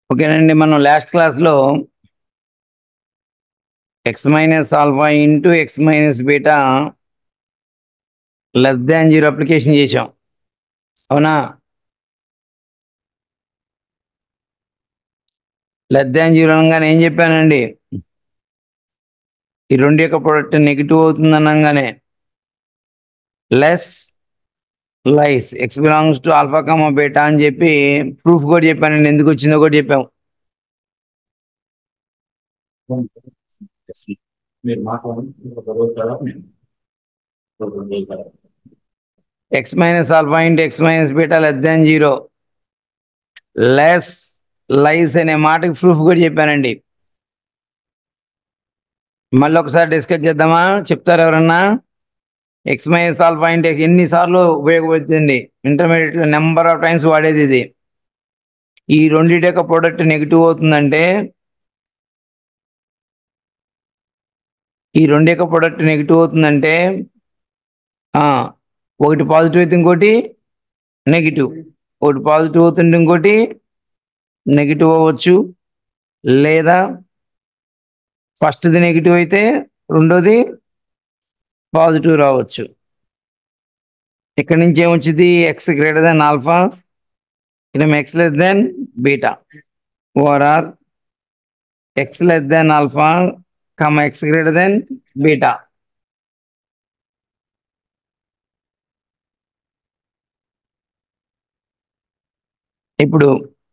ఓకేనండి మనం లాస్ట్ క్లాస్లో x minus alpha into x minus beta less than zero application చేసాం అవునా లెస్ దాన్ జీరో అనగానే ఏం చెప్పానండి ఈ రెండు యొక్క ప్రొడక్ట్ నెగిటివ్ అవుతుంది అనగానే less lies x belongs to alpha comma beta అని చెప్పి ప్రూఫ్ కూడా చెప్పానండి ఎందుకు వచ్చిందో కూడా చెప్పాం మీరు మాట్లాడండి ఒక రోజు తర్వాత నేను ఒక రోజు తర్వాత x minus alpha into x minus beta less than zero less lies అనే మాటకి ప్రూఫ్ కూడా చెప్పానండి మళ్ళీ ఒకసారి డిస్కస్ చేద్దామా చెప్తారు ఎవరన్నా ఎక్స్ మైనస్ ఆల్ఫా ఇంటే ఎన్నిసార్లు ఉపయోగపడుతుంది ఇంటర్మీడియట్లో నెంబర్ ఆఫ్ టైమ్స్ వాడేది ఇది ఈ రెండింటి యొక్క ప్రోడక్ట్ నెగిటివ్ అవుతుందంటే ఈ రెండు యొక్క ప్రోడక్ట్ నెగిటివ్ అవుతుందంటే ఆ, ఒకటి పాజిటివ్ అయితే ఇంకోటి నెగిటివ్ ఒకటి పాజిటివ్ అవుతుంటే ఇంకోటి నెగిటివ్ అవ్వచ్చు లేదా ఫస్ట్ది నెగిటివ్ అయితే రెండోది పాజిటివ్ రావచ్చు ఇక్కడ నుంచి ఏమొచ్చింది ఎక్స్ గ్రేటర్ దెన్ ఆల్ఫా ఇక్కడ x less than beta or x less than alpha comma x greater than beta ఇప్పుడు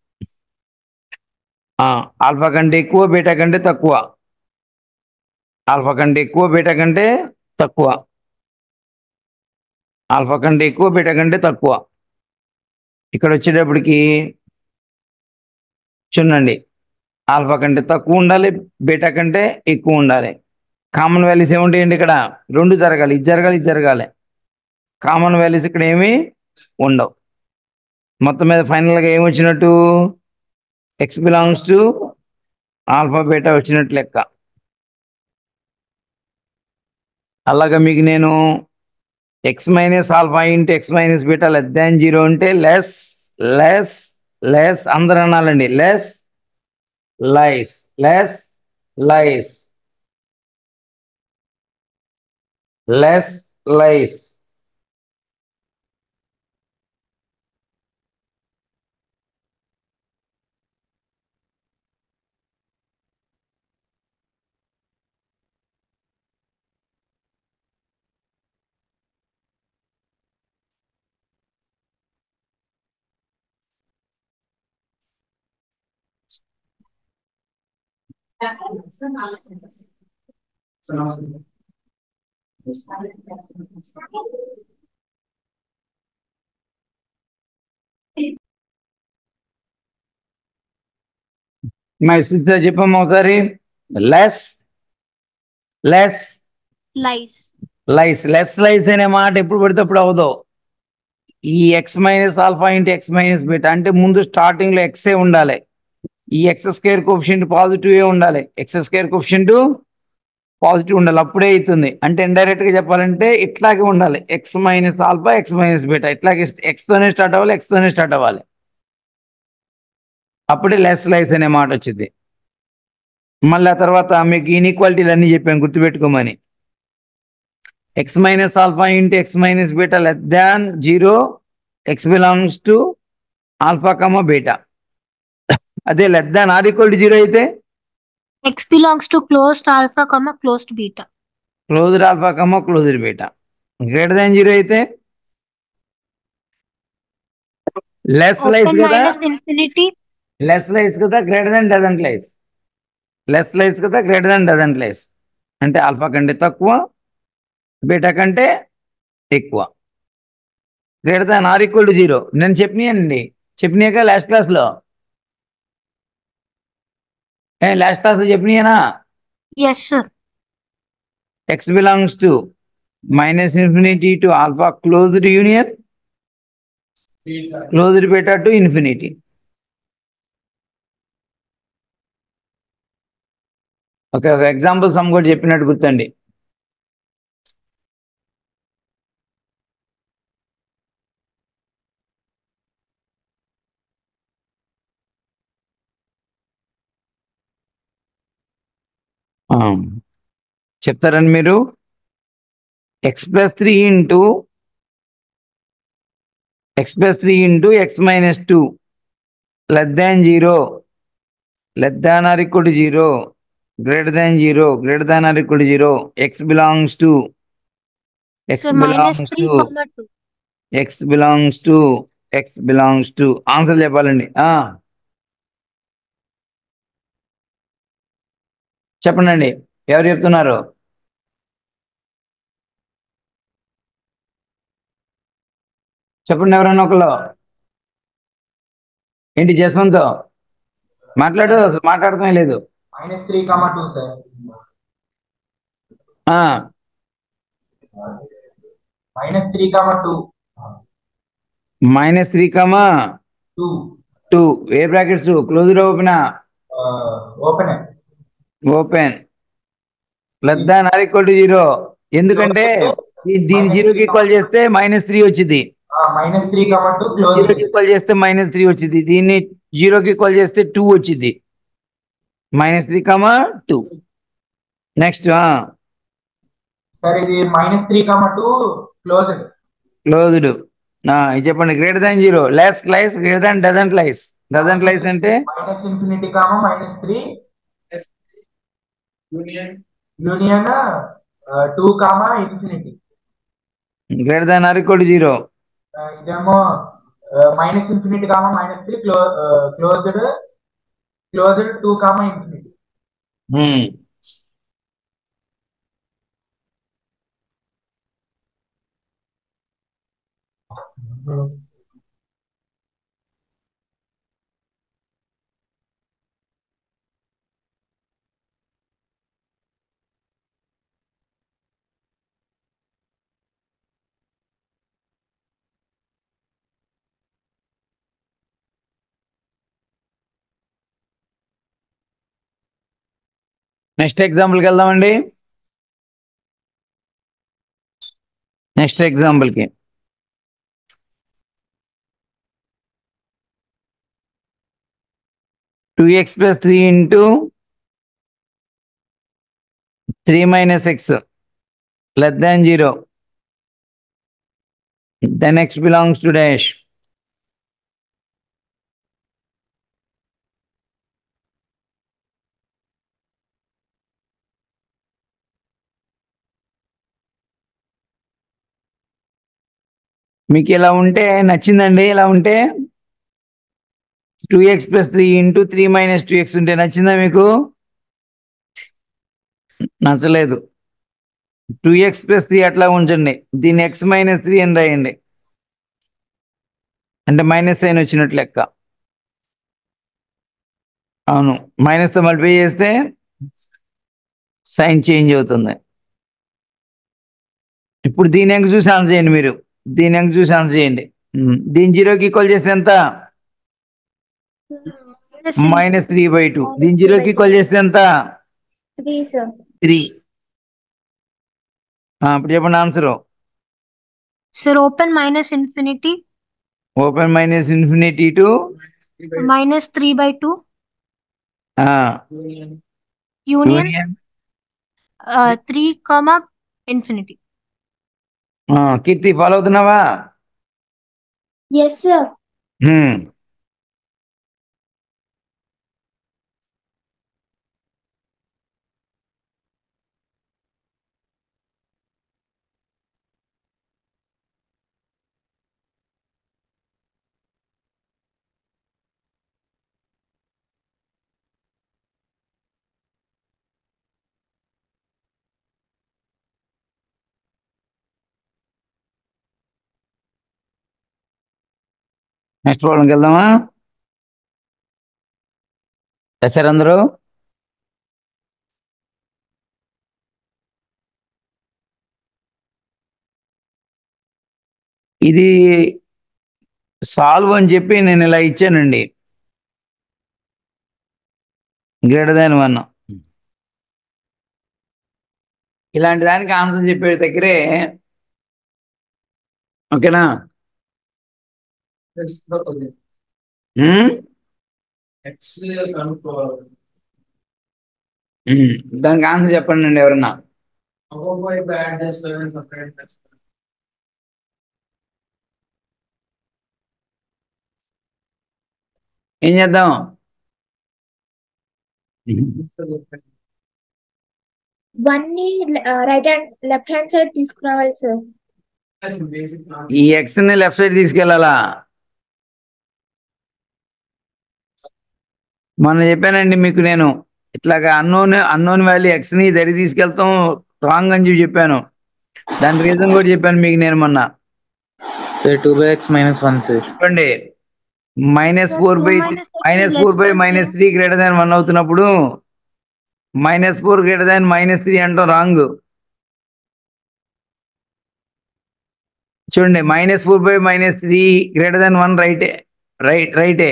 ఆ, ఆల్ఫా కంటే ఎక్కువ బీటా కంటే తక్కువ ఆల్ఫా కంటే ఎక్కువ బీటా కంటే తక్కువ ఆల్ఫా కంటే ఎక్కువ బీటా కంటే తక్కువ ఇక్కడ వచ్చేటప్పటికి చూడండి ఆల్ఫా కంటే తక్కువ ఉండాలి బీటా కంటే ఎక్కువ ఉండాలి కామన్ వాల్యూస్ ఏముంటాయండి ఇక్కడ రెండు జరగాలి ఇది జరగాలి ఇది జరగాలి కామన్ వాల్యూస్ ఇక్కడ ఏమీ ఉండవు మొత్తం మీద ఫైనల్గా ఏమి వచ్చినట్టు x belongs to alpha beta వచ్చినట్టు లెక్క అలాగా మీకు నేను x minus alpha into x minus beta less than zero ఉంటే లెస్ లెస్ లెస్ అందరూ అనాలండి less lies less lies less lies so నమస్తే మై సిస్టర్ చెప్పమ్మా ఒకసారి less less lies lies less lies అనే మాట ఎప్పుడు పడితే అప్పుడు అవదు ఈ x minus alpha into x minus beta అంటే ముందు స్టార్టింగ్ లో ఎక్సే ఉండాలి ఈ X square coefficient positive a ఉండాలి ఎక్స్ స్క్వేర్ కోఫిషియంట్ పాజిటివ్ ఉండాలి అప్పుడే అవుతుంది అంటే ఇండైరెక్ట్ గా చెప్పాలంటే ఇట్లాగే ఉండాలి x minus alpha x minus beta ఇట్లాగే ఎక్స్ తోనే స్టార్ట్ అవ్వాలి ఎక్స్ తోనే స్టార్ట్ అవ్వాలి అప్పుడే లెస్ లైస్ అనే మాట వచ్చింది మళ్ళీ ఆ తర్వాత మీకు ఇన్ఈక్వాలిటీలు అన్నీ చెప్పాను గుర్తుపెట్టుకోమని x minus alpha into x minus beta less than zero x belongs to alpha comma beta అదే less than or equal to zero అయితే x belongs to closed alpha comma closed beta closed alpha comma closed beta greater than zero అయితే less lies open కదా minus infinity less lies కదా greater than doesn't lies less lies కదా greater than doesn't lies అంటే alpha కంటే తక్కువ beta కంటే ఎక్కువ greater than or equal to zero నేను చెప్పినాయండి చెప్పినాక లాస్ట్ క్లాస్లో ఏ లాస్ట్ క్లాస్లో చెప్పినాయనా yes sir x belongs to minus infinity to alpha closed union closed beta to infinity okay ఒక ఎగ్జాంపుల్ సమ్ కూడా చెప్పినట్టు గుర్తండి ఆ, చెప్తారండి మీరు x plus three into x plus three into x minus two less than zero less than or equal to zero greater than zero greater than or equal to zero x belongs to x Sir, minus belongs three to comma two. X belongs to x belongs to answer చెప్పాలండి ఆ. చెప్పండి ఎవరు చెప్తున్నారు చెప్పండి ఎవరన్నా ఒకళ్ళు ఏంటి జస్వంత్ మాట్లాడు అసలు మాట్లాడటమే లేదు minus three comma two sir ఆ, minus three comma two minus three comma two two ఏ brackets closed open open open less than or equal to zero ఎందుకంటే దీ- దీని జీరోకి ఈక్వల్ చేస్తే మైనస్ త్రీ వచ్చింది minus three comma two close జీరోకి equal చేస్తే మైనస్ త్రీ వచ్చింది దీన్ని జీరోకి ఈక్వల్ చేస్తే టూ వచ్చింది minus three comma two next sir ఇది minus three comma two closed closed ఇది చెప్పండి greater than zero less lies greater than doesn't lies doesn't lies అంటే minus infinity comma minus three union union two comma infinity greater than or equal to zero ఇదేమో minus infinity comma minus three close closed closed two comma infinity next ఎగ్జాంపుల్కి వెళ్దామండి next ఎగ్జాంపుల్కి two x plus three into three minus x less than zero then x belongs to dash మీకు ఇలా ఉంటే నచ్చిందండి ఇలా ఉంటే two x plus three into three minus two x ఉంటే నచ్చిందా మీకు నచ్చలేదు టూ ఎక్స్ ప్లస్ త్రీ అట్లా ఉంచండి దీన్ని ఎక్స్ మైనస్ త్రీ అని రాయండి అంటే మైనస్ సైన్ వచ్చినట్లు లెక్క అవును మైనస్తో మల్టిప్లై చేస్తే సైన్ చేంజ్ అవుతుంది ఇప్పుడు దీని ఎంక చూసి ఆన్సర్ చేయండి మీరు దీని ఎంక చూసి ఆన్సర్ చేయండి ఉమ్, దీని జీరోకి ఈక్వల్ చేస్తే ఎంత Minus minus three by two దీని జీరోకి ఈక్వల్ చేస్తే ఎంత three, sir. త్రీ ఇప్పుడు చెప్పండి answer Sir, open minus infinity open minus infinity to minus three by two union union uh, three comma infinity. Keerthi follow అవుతున్నావా Yes, sir. ఉమ్. నెక్స్ట్ ప్రాబ్లంకి వెళ్దామా sir అందరూ ఇది సాల్వ్ అని చెప్పి నేను ఇలా ఇచ్చానండి గ్రేటర్ దాన్ వన్ ఇలాంటి దానికి ఆన్సర్ చెప్పే దగ్గరే ఓకేనా ఉమ్? ఎక్స్ కనుక్కోవాలి ఉమ్, దానికి ఆన్సర్ చెప్పండి అండి ఎవరన్నా ఒక్కొక్క వైపు యాడ్ చేస్తారని సపరేట్ చేస్తారు ఏం చేద్దాం వన్ ని right hand left hand side తీసుకురావాలి సార్ బేసిక్ ఈ ఎక్స్ ని లెఫ్ట్ సైడ్ తీసుకెళ్లాలా మొన్న చెప్పానండి మీకు నేను ఇట్లాగా అన్నోన్ అన్నోన్ వాల్యూ ఎక్స్ ని దరి తీసుకెళ్తాం రాంగ్ అని చెప్పి చెప్పాను దాని రీజన్ కూడా చెప్పాను మీకు నేను మొన్న sir two by x minus one sir చెప్పండి minus Sir, four 2 by minus x minus is four less by than minus three. Three greater than one అవుతున్నప్పుడు minus four greater than minus three అంటాం wrong చూడండి minus four by minus three greater than one రైటే right రైటే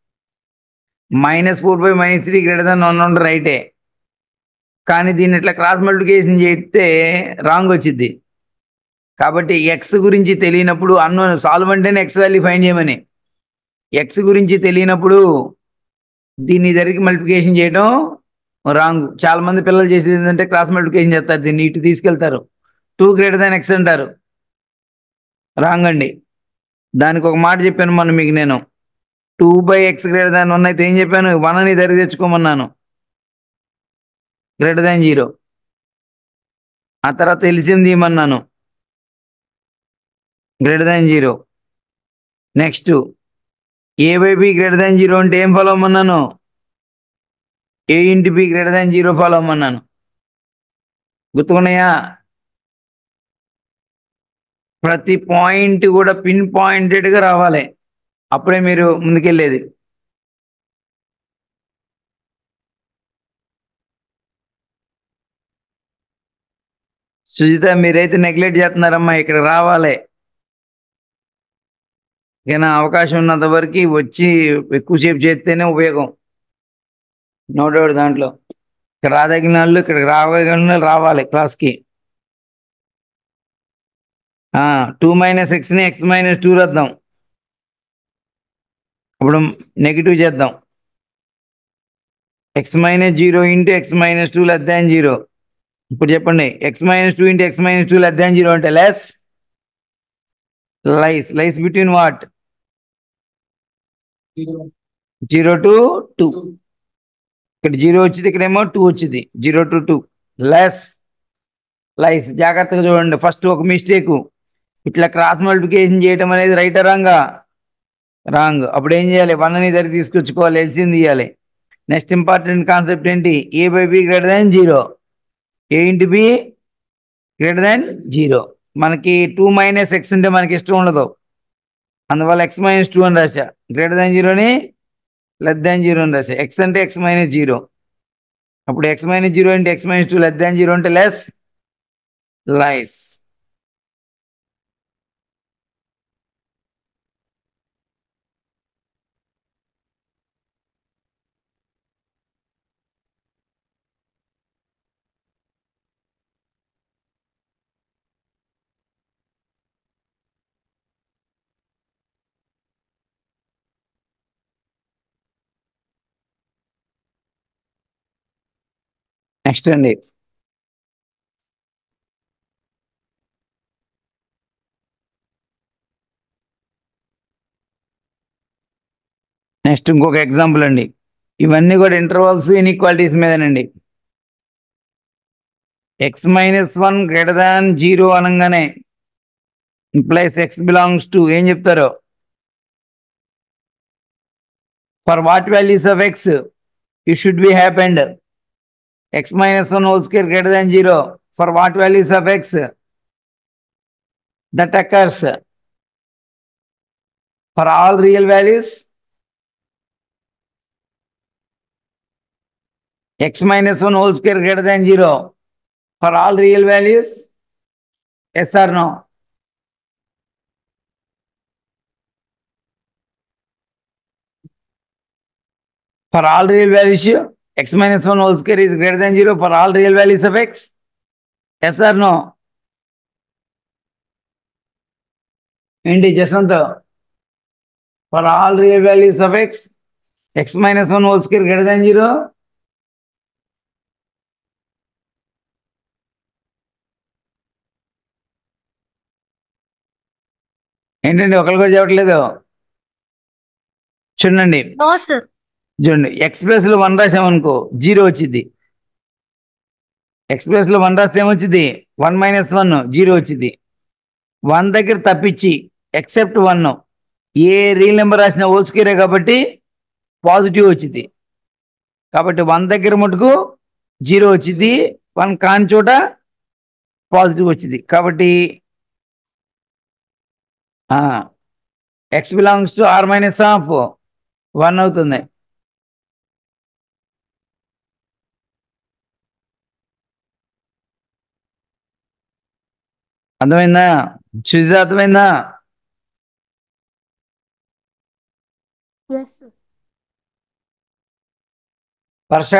minus four by minus three greater than one ఉంటే రైటే కానీ దీన్ని ఇట్లా క్రాస్ మల్టిప్లికేషన్ చేస్తే రాంగ్ వచ్చింది కాబట్టి ఎక్స్ గురించి తెలియనప్పుడు అన్నోన్ సాల్వ్ అంటేనే ఎక్స్ వాల్యూ ఫైండ్ చేయమని ఎక్స్ గురించి తెలియనప్పుడు దీన్ని జరిగి మల్టిప్లికేషన్ చేయడం రాంగ్ చాలా మంది పిల్లలు చేసేది ఏంటంటే క్రాస్ మల్టిప్లికేషన్ చేస్తారు దీన్ని ఇటు తీసుకెళ్తారు టూ గ్రేటర్ దాన్ ఎక్స్ అంటారు రాంగ్ అండి దానికి ఒక మాట చెప్పాను మొన్న మీకు నేను two by x greater than one అయితే ఏం చెప్పాను వన్ అని దరి తెచ్చుకోమన్నాను గ్రేటర్ దాన్ జీరో ఆ తర్వాత తెలిసింది ఇమ్మన్నాను greater than zero next a by b greater than zero అంటే ఏం ఫాలో అవ్వమన్నాను a into b greater than zero follow అవ్వమన్నాను గుర్తుకున్నాయా ప్రతి పాయింట్ కూడా పిన్ పాయింటెడ్గా రావాలి అప్పుడే మీరు ముందుకెళ్ళేది సుజిత మీరైతే నెగ్లెక్ట్ చేస్తున్నారమ్మా ఇక్కడ రావాలి ఇక అవకాశం ఉన్నంత వరకు వచ్చి ఎక్కువసేపు చేస్తేనే ఉపయోగం నో డౌట్ దాంట్లో ఇక్కడ రాదగిన వాళ్ళు ఇక్కడికి రావగలిగిన వాళ్ళు రావాలి క్లాస్కి టూ మైనస్ ఎక్స్ని ఎక్స్ మైనస్ టూ రద్దాం ఇప్పుడు నెగిటివ్ చేద్దాం x minus zero into x minus two less than zero ఇప్పుడు చెప్పండి x minus two into x minus two less than zero అంటే less lies lies between what zero to two ఇక్కడ zero వచ్చింది ఇక్కడేమో two వచ్చింది zero to two less lies జాగ్రత్తగా చూడండి first ఒక మిస్టేక్ ఇట్లా క్రాస్ మల్టిప్లికేషన్ చేయటం అనేది రైట్ రాంగా రాంగ్ అప్పుడు ఏం చేయాలి వన్ అని దగ్గర తీసుకొచ్చుకోవాలి ఎల్సింది తీయాలి నెక్స్ట్ ఇంపార్టెంట్ కాన్సెప్ట్ ఏంటి a by b greater than zero a into b greater than zero మనకి టూ మైనస్ ఎక్స్ ఉంటే మనకి ఇష్టం ఉండదు అందువల్ల ఎక్స్ మైనస్ టూ అని రాశా గ్రేటర్ దాన్ జీరోని లెస్ దాన్ జీరో అని రాశా ఎక్స్ అంటే ఎక్స్ మైనస్ జీరో అప్పుడు ఎక్స్ మైనస్ జీరో అంటే x minus two less than zero అంటే లెస్ లైస్ నెక్స్ట్ అండి నెక్స్ట్ ఇంకొక ఎగ్జాంపుల్ అండి ఇవన్నీ కూడా ఇంటర్వల్స్ ఇన్ఈక్వాలిటీస్ మీదనండి x minus one greater than zero అనగానే ఇంప్లైస్ ఎక్స్ బిలాంగ్స్ టు ఏం చెప్తారు for what values of x it should be happened x minus 1 whole square greater than 0 for what values of x that occurs for all real values x minus 1 whole square greater than 0 for all real values yes or no for all real values x minus 1 whole square is greater than 0 for all real values of x? Yes or no? ఏంటి Jaswanth for all real values of x x minus one whole square greater than zero ఏంటండి ఒకరు కూడా చెప్పట్లేదు చూడండి No, sir. చూడండి x ప్లస్లో one రాసామనుకో zero వచ్చింది ఎక్స్ ప్లస్లో వన్ రాస్తే ఏమొచ్చింది వన్ మైనస్ వన్ జీరో వచ్చింది వన్ దగ్గర తప్పించి except one a real number రాసిన హోల్ స్క్వేరే కాబట్టి పాజిటివ్ వచ్చింది కాబట్టి వన్ దగ్గర మటుకు జీరో వచ్చింది వన్ కాని చోట పాజిటివ్ వచ్చింది కాబట్టి x belongs to R minus of one అవుతుంది అర్థమైందా సుజిత అర్థమైందా Yes, sir. Varsha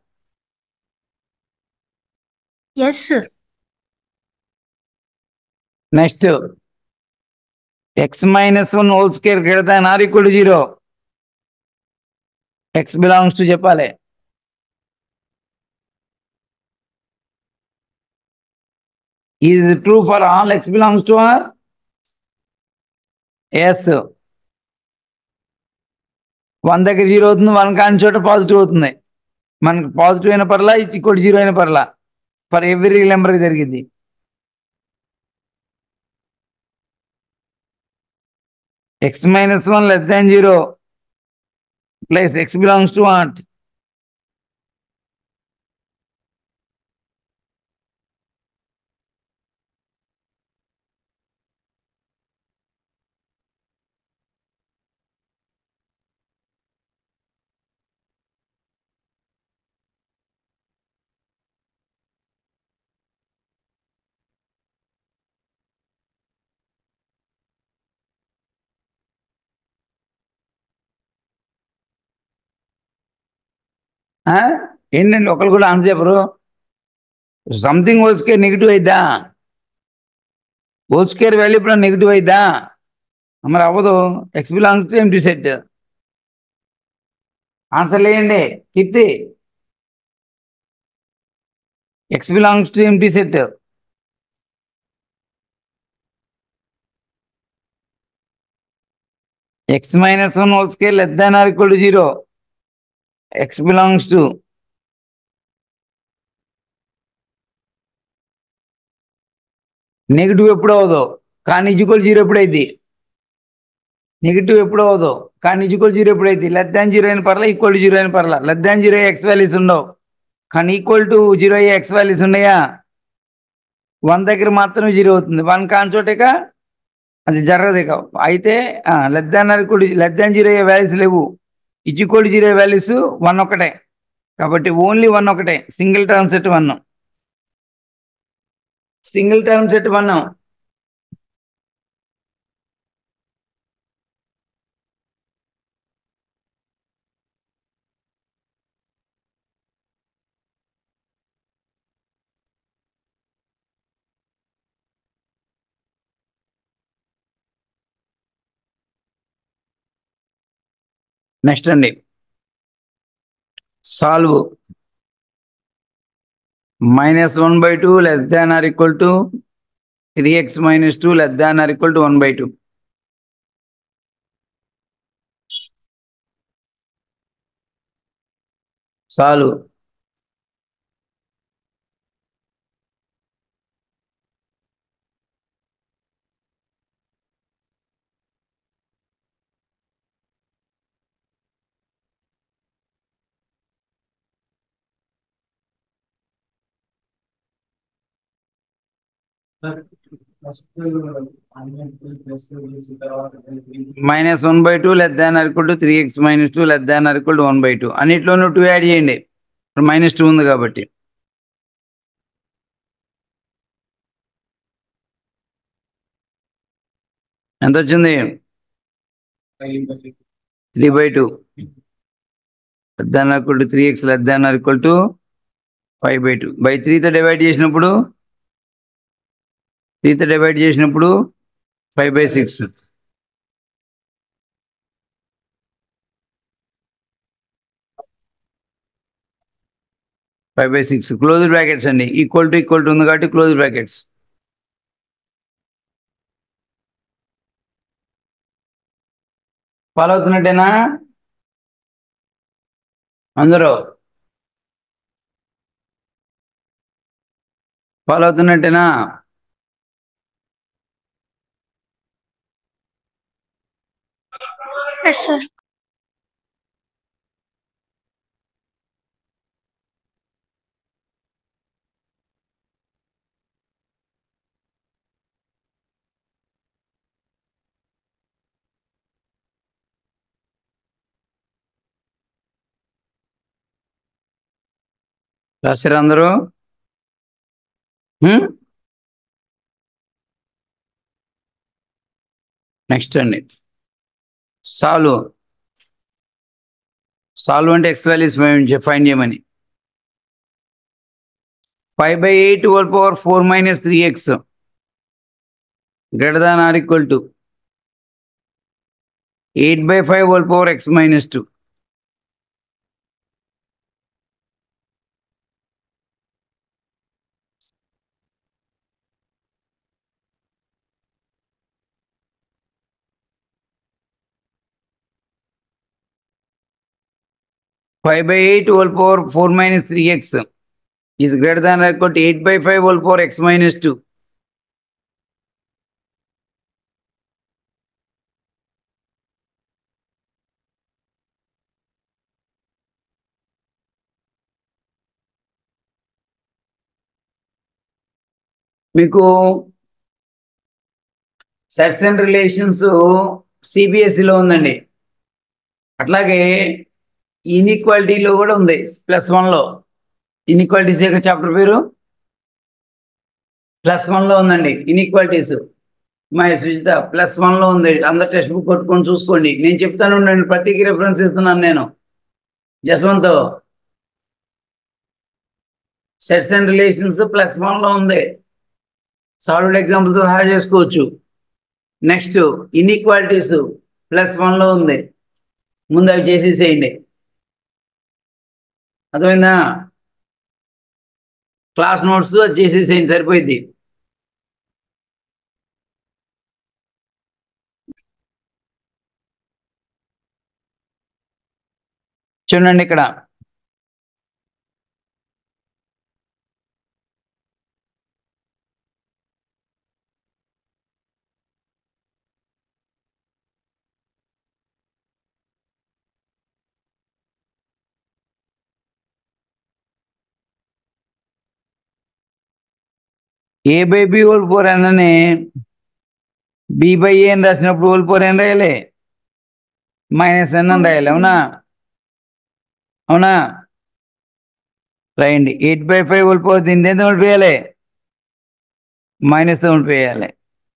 Yes, sir. Next x minus one whole square greater than or equal to zero x belongs to చెప్పాలి is true for all x belongs to R s one దగ్గర zero అవుతుంది one కాని చోట positive అవుతుంది మనకు positive అయిన పర్లా equal zero అయిన పర్లా ఫర్ ఎవ్రీ నెంబర్కి జరిగింది x minus 1 less than 0 place x belongs to what? ఆ? ఏంటండి ఒకరు కూడా ఆన్సర్ చెప్పరు సంథింగ్ హోల్ స్కేర్ నెగిటివ్ అయిద్దా హోల్ స్కేర్ వాల్యూ ఇప్పుడు నెగిటివ్ అయిద్దా మరి అవ్వదు x belongs to empty set answer లేయండి Keerthi x belongs to empty set x minus one whole square less than or equal to zero x belongs to negative ఎప్పుడు అవ్వదు కానీ is equal zero ఎప్పుడైంది negative ఎప్పుడు అవ్వదు కానీ ఇజుకోల్ జీరో ఎప్పుడైంది less than zero అయిన పర్లా ఈక్వల్ టు జీరో అయిన పర్లా less than zero x values ఉండవు కానీ equal to zero x values ఉన్నాయా వన్ దగ్గర మాత్రమే జీరో అవుతుంది వన్ కాని చోటేక అది జరగదు ఇక అయితే లెస్ దాన్ కూడా లెస్ దాన్ జీరో వాల్యూస్ లేవు equal to zero values one ఒకటే కాబట్టి ఓన్లీ వన్ ఒకటే single term set one single term set one next అండి solve minus one by two less than or equal to three x minus two less than or equal to one by two solve minus one by two less than or equal to three x minus two less than or equal to one by two అన్నిట్లోనూ two add చేయండి ఇప్పుడు minus two ఉంది కాబట్టి ఎంత వచ్చింది three by two less than or equal to three x less than or equal to five by two by త్రీతో divide చేసినప్పుడు త్రీతో డివైడ్ చేసినప్పుడు five by six five by six close brackets అండి equal to equal to ఉంది కాబట్టి close brackets follow అవుతున్నట్టేనా అందరూ follow అవుతున్నట్టేనా yes sir రాశారు అందరూ నెక్స్ట్ అండి సాల్వ్ సాల్వ్ అంటే ఎక్స్ వాల్యూస్ ఫైన్ చేయమని five by eight whole power four minus three x greater than or equal to eight by five whole power x minus two five by eight whole power four minus three x is greater than or equal to eight by five whole power x minus two మీకు sets and relations సిబిఎస్ఈలో ఉందండి అట్లాగే ఇన్ఈక్వాలిటీలో కూడా ఉంది plus వన్లో inequalities యొక్క chapter పేరు plus వన్లో ఉందండి ఇన్ఈక్వాలిటీస్ మా సుజిత ప్లస్ వన్లో ఉంది అందరు టెక్స్ట్ బుక్ కొట్టుకొని చూసుకోండి నేను చెప్తాను ఉండండి ప్రతికి రెఫరెన్స్ ఇస్తున్నాను నేను Jaswanth sets and relations plus వన్లో ఉంది సాల్వ్డ్ ఎగ్జాంపుల్తో సహా చేసుకోవచ్చు నెక్స్ట్ ఇన్ఈక్వాలిటీస్ ప్లస్ వన్లో ఉంది ముందు అవి చేసేసేయండి అర్థమైందా క్లాస్ నోట్స్ అది చేసేసేయండి సరిపోయింది చూడండి ఇక్కడ a by b whole four అనని బి బై ఏ అని రాసినప్పుడు హోల్ ఫోర్ అని రాయాలి మైనస్ ఎన్ అని రాయాలి అవునా అవునా రాయండి eight by five whole four దీన్ని ఎంత ఉండిపోయాలి మైనస్ ఉండిపోయాలి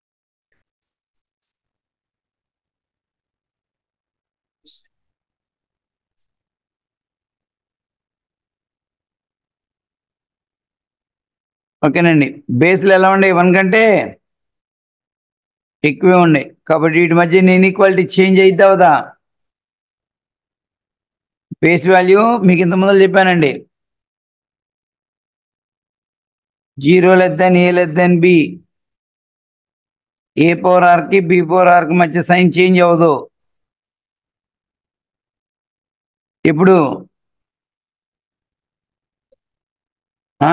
ఓకేనండి బేస్లు ఎలా ఉండే వన్ కంటే ఎక్కువే ఉన్నాయి కాబట్టి వీటి మధ్య ఇన్ఈక్వాలిటీ చేంజ్ అయిద్దా అవుదా బేస్ వాల్యూ మీకు ఇంత ముందు చెప్పానండి zero less than a less than b a power ఆర్కి బి పవర్ ఆర్కి మధ్య సైన్ చేంజ్ అవ్వదు ఇప్పుడు ఆ?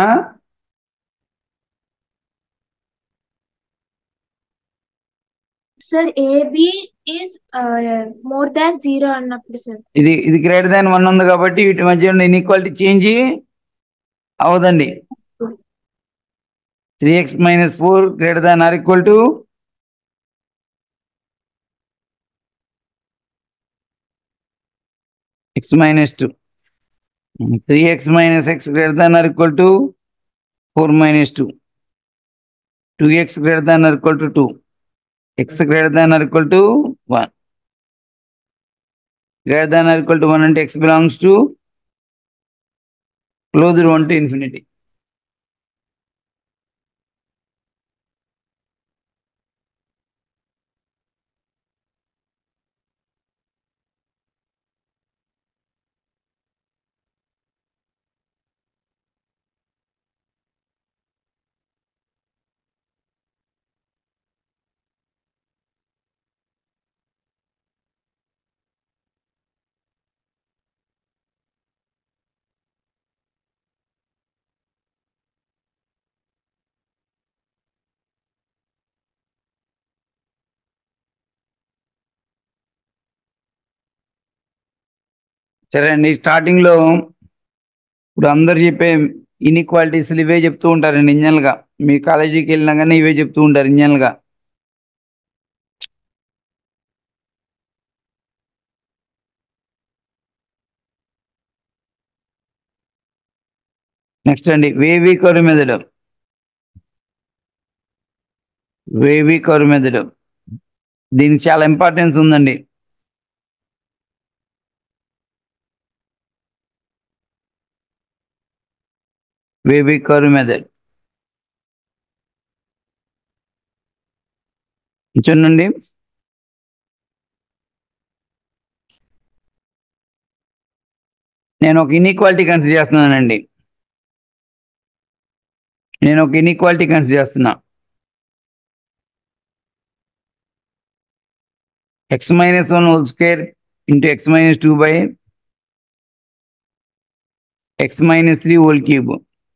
Sir a b is more than zero అన్నప్పుడు సార్ ఇది ఇది గ్రేటర్ దాన్ వన్ ఉంది కాబట్టి వీటి మధ్య ఉన్న ఇన్ఈక్వాలిటీ చేంజ్ అవదండి three x minus four greater than or equal to x minus two three x minus x greater than or equal to four minus two two x greater than or equal to two x greater than or equal to one greater than or equal to 1 and x belongs to closed 1 to infinity. సరే అండి starting లో ఇప్పుడు అందరు చెప్పే inequalities ఇవే చెప్తూ ఉంటారండి ఇంజనల్ గా మీ కాలేజీకి వెళ్ళినా కానీ ఇవే చెప్తూ ఉంటారు ఇంజనల్ గా నెక్స్ట్ అండి వేవి కరు మెదడు వేవి కరు మెదడు దీనికి చాలా ఇంపార్టెన్స్ ఉందండి వేవి కరు మెథడ్ చూడండి నేను ఒక ఇన్ఈక్వాలిటీ కన్సిడర్ చేస్తున్నానండి నేను ఒక ఇన్ఈక్వాలిటీ కన్సిడర్ చేస్తున్నా x minus one whole square into x minus two by x minus three whole cube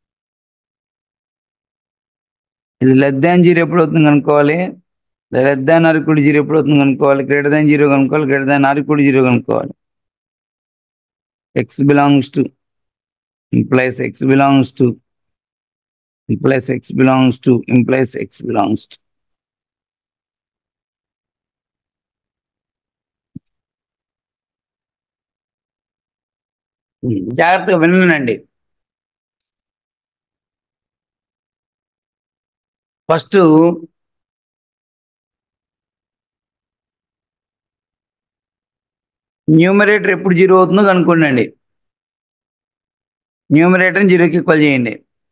ఇది లెస్ దాన్ జీరో ఎప్పుడు అవుతుంది కనుక్కోవాలి లెస్ దాన్ ఆర్ కూడా జీరో ఎప్పుడు అవుతుంది కనుక్కోవాలి గ్రేటర్ దాన్ జీరో కనుక్కోవాలి గ్రేటర్ దాన్ ఆర్ కూడా జీరో కనుక్కోవాలి x belongs to implies x belongs to implies x belongs to implies x belongs to జాగ్రత్తగా వినండి ఫస్ట్ న్యూమరేటర్ ఎప్పుడు జీరో అవుతుందో కనుక్కోండి న్యూమరేటర్ని జీరోకి ఈక్వల్ చేయండి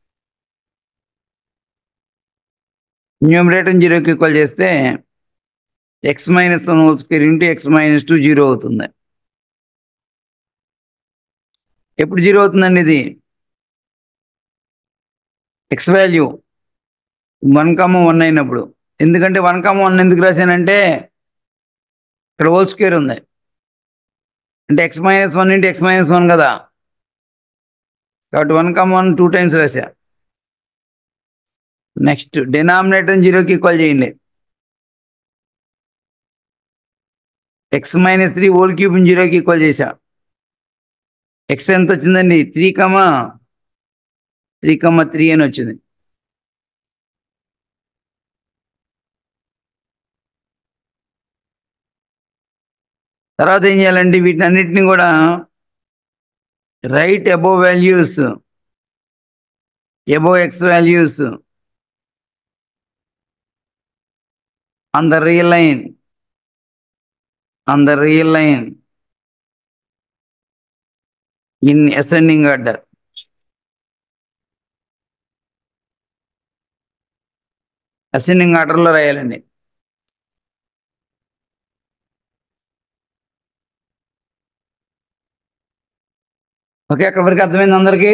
న్యూమరేటర్ జీరోకి ఈక్వల్ చేస్తే x minus one whole square into x minus two zero అవుతుంది ఎప్పుడు జీరో అవుతుందండి ఇది x value one comma one అయినప్పుడు ఎందుకంటే వన్ కమ్మ వన్ ఎందుకు రాశానంటే ఇక్కడ హోల్ స్క్వేర్ ఉంది అంటే x minus one into x minus one కదా కాబట్టి one comma one two times రాశా నెక్స్ట్ డినామినేటర్ జీరోకి ఈక్వల్ చేయండి x minus three whole cube జీరోకి ఈక్వల్ చేశా ఎక్స్ ఎంత వచ్చిందండి three comma three comma three అని వచ్చింది తర్వాత ఏం చేయాలంటే వీటిని అన్నిటిని కూడా write above values above x values on the real line on the real line in ascending order ascending ఆర్డర్లో రాయాలండి ఓకే అక్కడ వరకు అర్థమైంది అందరికీ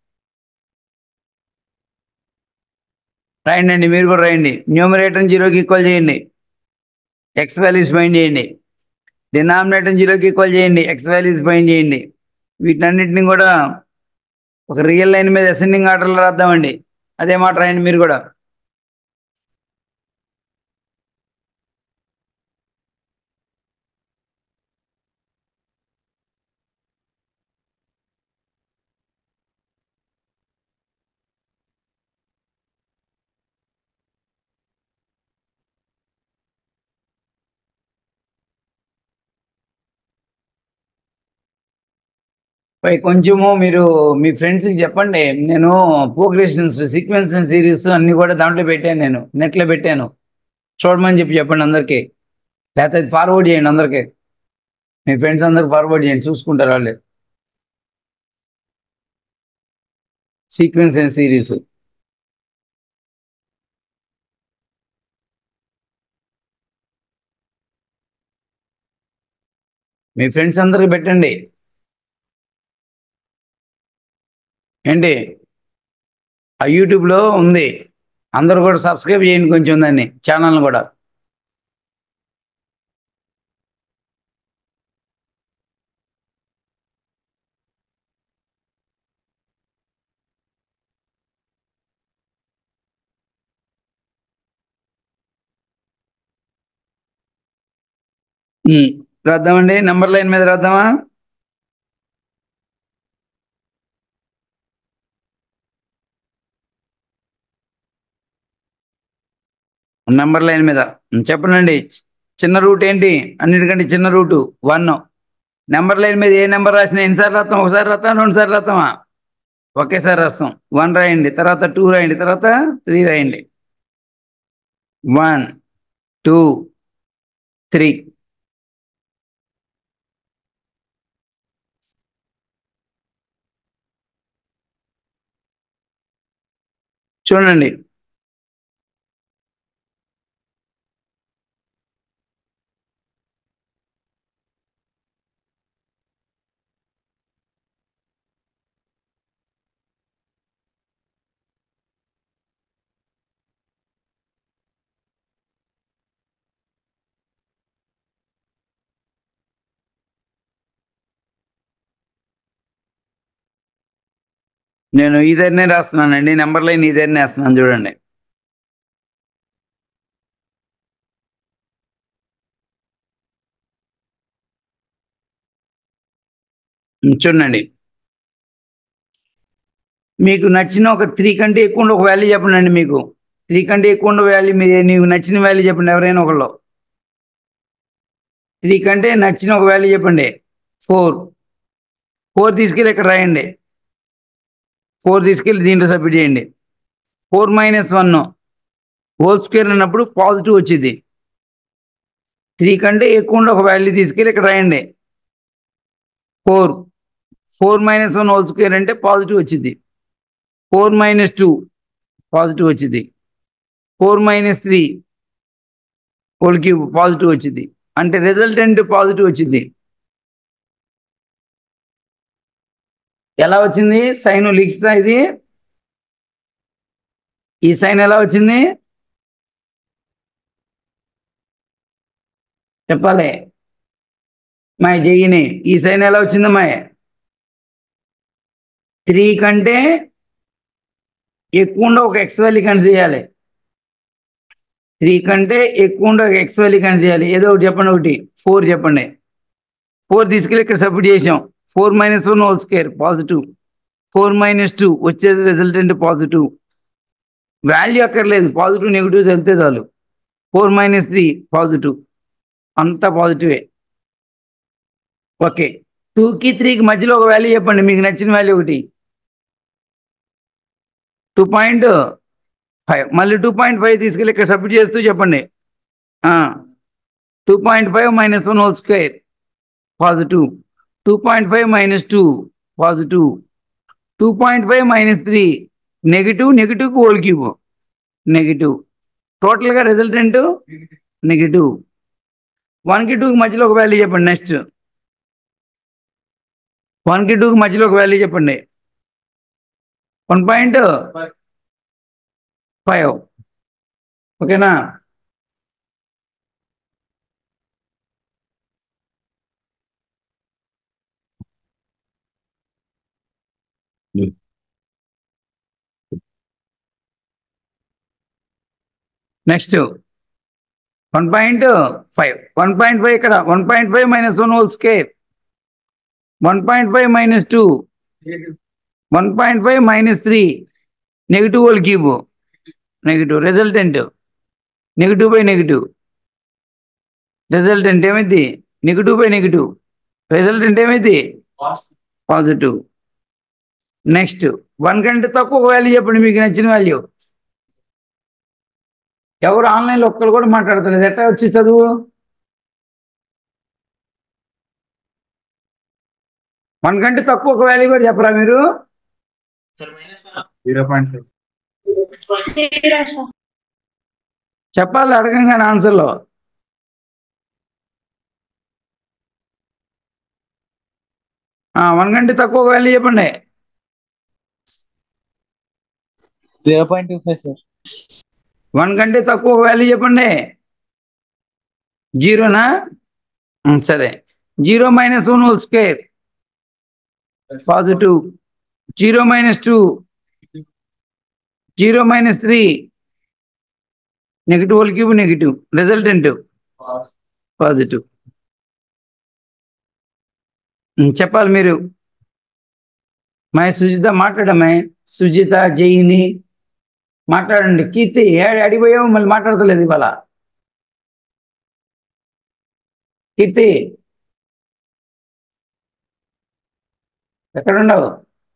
రాయండి అండి మీరు కూడా రాయండి న్యూమరేటర్ జీరోకి ఈక్వల్ చేయండి ఎక్స్ వాల్యూస్ ఫైండ్ చేయండి డినామినేటర్ జీరోకి ఈక్వల్ చేయండి ఎక్స్ వాల్యూస్ ఫైండ్ చేయండి వీటన్నిటిని కూడా ఒక రియల్ లైన్ మీద అసెండింగ్ ఆర్డర్లో రాద్దామండి అదే మాట రాయండి మీరు కూడా పై కొంచెము మీరు మీ ఫ్రెండ్స్కి చెప్పండి నేను ప్రోగ్రెషన్స్ సీక్వెన్స్ అండ్ సిరీస్ అన్ని కూడా దాంట్లో పెట్టాను నేను నెట్లో పెట్టాను చూడమని చెప్పి చెప్పండి అందరికీ లేకపోతే అది ఫార్వర్డ్ చేయండి అందరికీ మీ ఫ్రెండ్స్ అందరికి ఫార్వర్డ్ చేయండి చూసుకుంటారు వాళ్ళు సీక్వెన్స్ అండ్ సిరీస్ మీ ఫ్రెండ్స్ అందరికి పెట్టండి ఏంటి ఆ యూట్యూబ్లో ఉంది అందరూ కూడా సబ్స్క్రైబ్ చేయండి కొంచెం దాన్ని ఛానల్ని కూడా ఉమ్, రాద్దామండి నెంబర్ లైన్ మీద రాద్దామా నెంబర్ లైన్ మీద చెప్పనండి చిన్న రూట్ ఏంటి అన్నిటికంటే చిన్న రూటు వన్ నెంబర్ లైన్ మీద ఏ నెంబర్ రాసినా ఎన్నిసార్లు రాస్తాం ఒకసారి రాస్తాం రెండు సార్లు రాస్తామా ఒకేసారి రాస్తాం వన్ రాయండి తర్వాత టూ రాయండి తర్వాత త్రీ రాయండి వన్ టూ త్రీ చూడండి నేను ఈ దగ్గరనే రాస్తున్నానండి నెంబర్ లైన్ ఈ దగ్గరనే వేస్తున్నాను చూడండి ఉమ్, చూడండి మీకు నచ్చిన ఒక త్రీ కంటే ఎక్కువ ఉండే ఒక వాల్యూ చెప్పండి అండి మీకు త్రీ కంటే ఎక్కువ ఉండే వాల్యూ మీ నీకు నచ్చిన వాల్యూ చెప్పండి ఎవరైనా ఒకళ్ళు త్రీ కంటే నచ్చిన ఒక వాల్యూ చెప్పండి ఫోర్ ఫోర్ తీసుకెళ్ళి ఇక్కడ రాయండి ఫోర్ తీసుకెళ్ళి దీంట్లో సబ్మిట్ చేయండి four minus one whole square అన్నప్పుడు పాజిటివ్ వచ్చింది త్రీ కంటే ఎక్కువ ఉండే ఒక వాల్యూ తీసుకెళ్ళి ఇక్కడ రాయండి four four minus one whole square అంటే పాజిటివ్ వచ్చింది ఫోర్ మైనస్ టూ పాజిటివ్ వచ్చింది four minus three whole cube positive వచ్చింది అంటే రిజల్టెంట్ పాజిటివ్ వచ్చింది ఎలా వచ్చింది సైన్ లిఖిస్తా ఇది ఈ సైన్ ఎలా వచ్చింది చెప్పాలి మా జయిని ఈ సైన్ ఎలా వచ్చిందమ్మా త్రీ కంటే ఎక్కువ ఉండే ఒక ఎక్స్ వాల్యూ కన్సిడర్ చేయాలి త్రీ కంటే ఎక్కువ ఉండే ఒక ఎక్స్ వాల్యూ కన్సిడర్ చేయాలి ఏదో ఒకటి చెప్పండి ఒకటి ఫోర్ చెప్పండి ఫోర్ తీసుకెళ్ళి ఇక్కడ సబ్మిట్ చేసాం four minus one whole square positive four minus two వచ్చేది రిజల్టెంట్ పాజిటివ్ వాల్యూ అక్కర్లేదు పాజిటివ్ నెగిటివ్ వెళ్తే చాలు ఫోర్ మైనస్ త్రీ పాజిటివ్ అంతా పాజిటివే ఓకే టూకి త్రీకి మధ్యలో ఒక వాల్యూ చెప్పండి మీకు నచ్చిన వాల్యూ ఒకటి టూ పాయింట్ ఫైవ్ మళ్ళీ టూ పాయింట్ ఫైవ్ తీసుకెళ్ళి ఇక్కడ సబ్మిట్ చేస్తూ చెప్పండి two point five minus one whole square positive two point five minus two positive two point five minus three negative నెగిటివ్కి హోల్ క్యూబ్ నెగిటివ్ టోటల్గా resultant negative వన్కి టూకి మధ్యలో ఒక వాల్యూ చెప్పండి నెక్స్ట్ వన్కి టూకి మధ్యలో ఒక వాల్యూ చెప్పండి వన్ పాయింట్ ఫైవ్ ఓకేనా next one point five one point five ఇక్కడ one point five minus one whole square one point five minus two one point five minus three negative whole cube negative resultant negative by negative resultant ఏమైంది negative by negative resultant ఏమైంది positive next one కంటే తక్కువ value చెప్పండి మీకు నచ్చిన value ఎవరు ఆన్లైన్లో ఒక్కరు కూడా మాట్లాడతలేదు ఎట్లా వచ్చి చదువు వన్ కంటే తక్కువ ఒక వాల్యూ కూడా చెప్పరా మీరు జీరో పాయింట్ ఫైవ్ చెప్పాలి అడగంగానే ఆన్సర్లో వన్ కంటే తక్కువ ఒక వాల్యూ చెప్పండి zero point two five sir one కంటే తక్కువ ఒక వాల్యూ చెప్పండి జీరోనా ఉమ్, సరే zero minus one whole square positive zero minus two zero minus three negative whole cube negative resultant positive um, చెప్పాలి మీరు మా సుజిత మాట్లాడమే సుజిత జైని మాట్లాడండి కీర్తి ఏ- అడిగిపోయావు మళ్ళీ మాట్లాడతలేదు ఇవాళ కీర్తి ఎక్కడున్నావు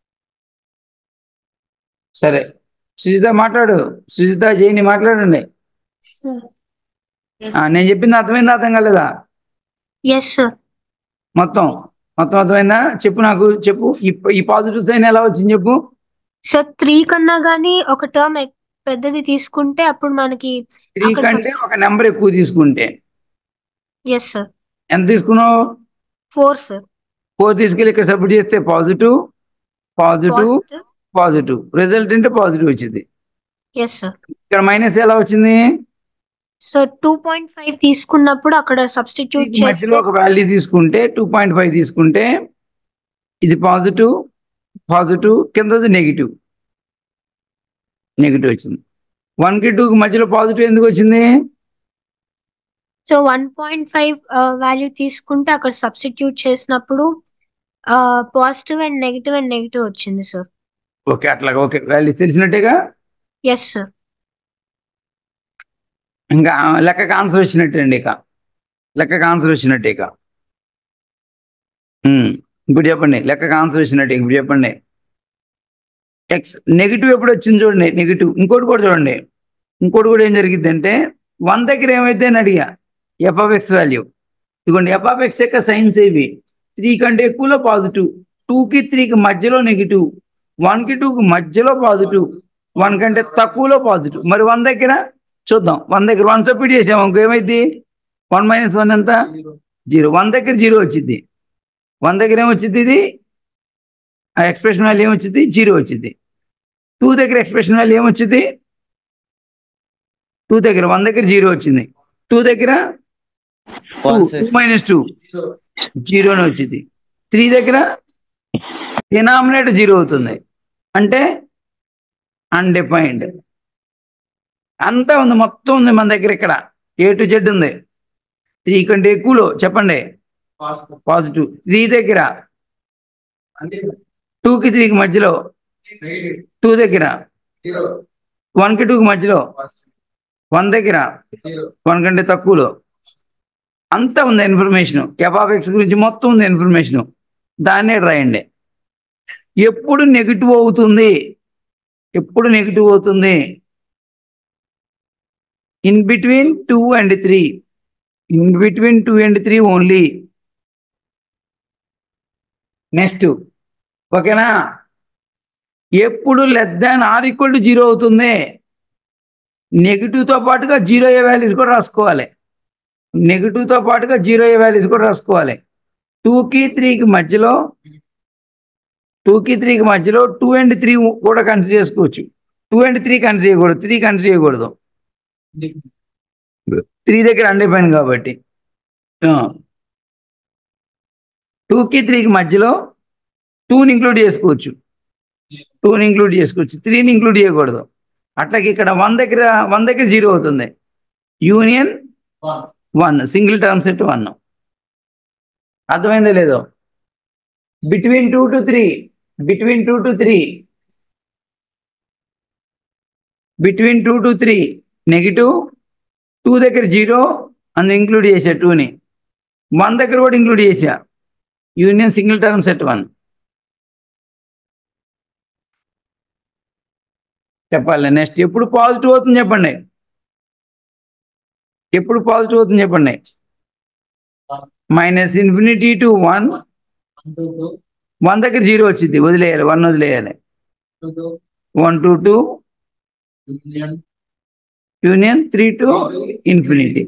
సరే సుజిత మాట్లాడు సుజిత జైని మాట్లాడండి సార్ ఆ, నేను చెప్పింది అర్థమైందా అర్థం కాలేదా ఎస్ సార్ మొత్తం మొత్తం అర్థమైందా చెప్పు నాకు చెప్పు ఈ ఈ పాజిటివ్ సైన్ ఎలా వచ్చింది చెప్పు సార్ త్రీ కన్నా గానీ ఒక టర్మ్ పెద్దది తీసుకుంటే అప్పుడు మనకి త్రీ అక్కడ కంటే ఒక నెంబర్ ఎక్కువ తీసుకుంటే ఎస్ సార్ ఎంత తీసుకున్నావు ఫోర్ సార్ ఫోర్ తీసుకెళ్ళి ఇక్కడ సబ్మిట్ చేస్తే positive positive positive positive result అంటే పాజిటివ్ వచ్చింది ఎస్ సార్ ఇక్కడ మైనస్ ఎలా వచ్చింది సో టూ పాయింట్ ఫైవ్ తీసుకున్నప్పుడు అక్కడ సబ్స్టిట్యూట్ మధ్యలో చేస్తే ఒక వాల్యూ తీసుకుంటే టూ పాయింట్ ఫైవ్ తీసుకుంటే ఇది పాజిటివ్ పాజిటివ్ కిందది నెగిటివ్ నెగిటివ్ వచ్చింది వన్ కి టూకి మధ్యలో పాజిటివ్ ఎందుకు వచ్చింది so one point five value తీసుకుంటే అక్కడ సబ్స్టిట్యూట్ చేసినప్పుడు positive and negative and negative వచ్చింది సార్ ఓకే అట్లాగా ఓకే వాల్యూ తెలిసినట్టేగా ఎస్ సార్ ఇంకా లెక్కకు ఆన్సర్ వచ్చినట్టే అండి ఇక లెక్కకు ఆన్సర్ వచ్చినట్టే ఇక ఉమ్, ఇప్పుడు చెప్పండి లెక్కకు ఆన్సర్ వచ్చినట్టే ఇప్పుడు చెప్పండి ఎక్స్ నెగిటివ్ ఎప్పుడు వచ్చింది చూడండి నెగిటివ్ ఇంకోటి కూడా చూడండి ఇంకోటి కూడా ఏం జరిగింది అంటే వన్ దగ్గర ఏమైతే అని అడిగా ఎఫ్ ఆఫ్ ఎక్స్ వాల్యూ ఇదిగోండి ఎఫ్ ఆఫ్ ఎక్స్ యొక్క సైన్స్ ఇవి త్రీ కంటే ఎక్కువలో పాజిటివ్ టూకి త్రీకి మధ్యలో నెగిటివ్ వన్కి టూకి మధ్యలో పాజిటివ్ వన్ కంటే తక్కువలో పాజిటివ్ మరి వన్ దగ్గర చూద్దాం వన్ దగ్గర వన్ సబ్మిట్ చేసాము ఇంకో ఏమైంది వన్ మైనస్ వన్ ఎంత జీరో వన్ దగ్గర జీరో వచ్చింది వన్ దగ్గర ఏమొచ్చింది ఇది ఆ ఎక్స్ప్రెషన్ వాల్యూ ఏమొచ్చింది జీరో వచ్చింది టూ దగ్గర ఎక్స్ప్రెషన్ వాల్యూ ఏమొచ్చింది టూ దగ్గర వన్ దగ్గర జీరో వచ్చింది టూ దగ్గర one two sir minus two జీరోనే వచ్చింది త్రీ దగ్గర డినామినేటర్ జీరో అవుతుంది అంటే అన్డిఫైన్డ్ అంతా ఉంది మొత్తం ఉంది మన దగ్గర ఇక్కడ ఏ టు జెడ్ ఉంది త్రీ కంటే ఎక్కువలో చెప్పండి పాజిటివ్ త్రీ దగ్గర టూకి త్రీకి మధ్యలో టూ దగ్గర వన్కి టూకి మధ్యలో వన్ దగ్గర వన్ కంటే తక్కువలో అంతా ఉంది ఇన్ఫర్మేషన్ ఎఫాఫెక్స్ గురించి మొత్తం ఉంది ఇన్ఫర్మేషన్ దాన్నే రాయండి ఎప్పుడు నెగిటివ్ అవుతుంది ఎప్పుడు నెగిటివ్ అవుతుంది in between two and three in between two and three only next ఓకేనా ఎప్పుడు less than or equal to zero అవుతుంది నెగిటివ్తో పాటుగా జీరో ఏ వాల్యూస్ కూడా రాసుకోవాలి నెగిటివ్తో పాటుగా జీరో ఏ వాల్యూస్ కూడా రాసుకోవాలి టూకి త్రీకి మధ్యలో టూకి త్రీకి మధ్యలో టూ అండ్ త్రీ కూడా కన్సిడర్ చేసుకోవచ్చు టూ అండ్ త్రీ కన్సిడర్ చేయకూడదు త్రీ కన్సిడర్ చేయకూడదు త్రీ దగ్గర అండిపోయింది కాబట్టి టూకి త్రీకి మధ్యలో టూని ఇంక్లూడ్ చేసుకోవచ్చు టూని ఇంక్లూడ్ చేసుకోవచ్చు త్రీని ఇంక్లూడ్ చేయకూడదు అట్లాగే ఇక్కడ వన్ దగ్గర వన్ దగ్గర జీరో అవుతుంది union one single term set one అర్థమైందో లేదో between two to three between two to three between two to three negative two దగ్గర జీరో అందు ఇంక్లూడ్ చేసా టూని వన్ దగ్గర కూడా ఇంక్లూడ్ చేసా union single term set one చెప్పాలి నెక్స్ట్ ఎప్పుడు పాజిటివ్ అవుతుంది చెప్పండి ఎప్పుడు పాజిటివ్ అవుతుంది చెప్పండి minus infinity to one one దగ్గర జీరో వచ్చింది వదిలేయాలి వన్ వదిలేయాలి one to two union three to infinity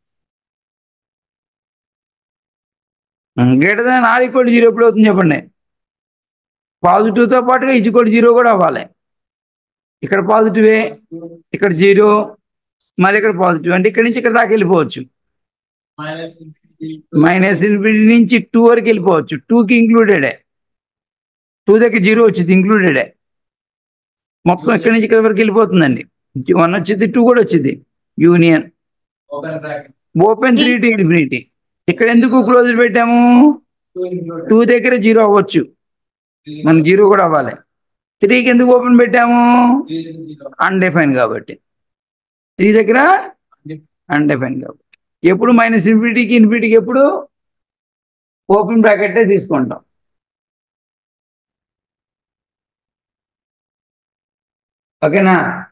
greater than or equal zero ఎప్పుడు అవుతుంది చెప్పండి పాజిటివ్తో పాటుగా ఈక్వల్ జీరో కూడా అవ్వాలి ఇక్కడ పాజిటివే ఇక్కడ జీరో మళ్ళీ ఇక్కడ పాజిటివ్ అంటే ఇక్కడ నుంచి ఇక్కడ దాకా వెళ్ళిపోవచ్చు మైనస్ ఇన్ఫినిటీ నుంచి టూ వరకు వెళ్ళిపోవచ్చు టూకి ఇంక్లూడెడే టూ దగ్గర జీరో వచ్చింది ఇంక్లూడెడే మొత్తం ఇక్కడి నుంచి ఇక్కడ వరకు వెళ్ళిపోతుందండి వన్ వచ్చింది టూ కూడా వచ్చింది union open three to infinity ఇక్కడ ఎందుకు క్లోజ్ పెట్టాము టూ దగ్గర జీరో అవ్వచ్చు మనకి జీరో కూడా అవ్వాలి త్రీకి ఎందుకు ఓపెన్ పెట్టాము అన్డిఫైన్ కాబట్టి త్రీ దగ్గర అన్డిఫైన్ కాబట్టి ఎప్పుడు మైనస్ ఇన్ఫినిటీకి ఇన్ఫినిటీకి ఎప్పుడు ఓపెన్ బ్రాకెటే తీసుకుంటాం ఓకేనా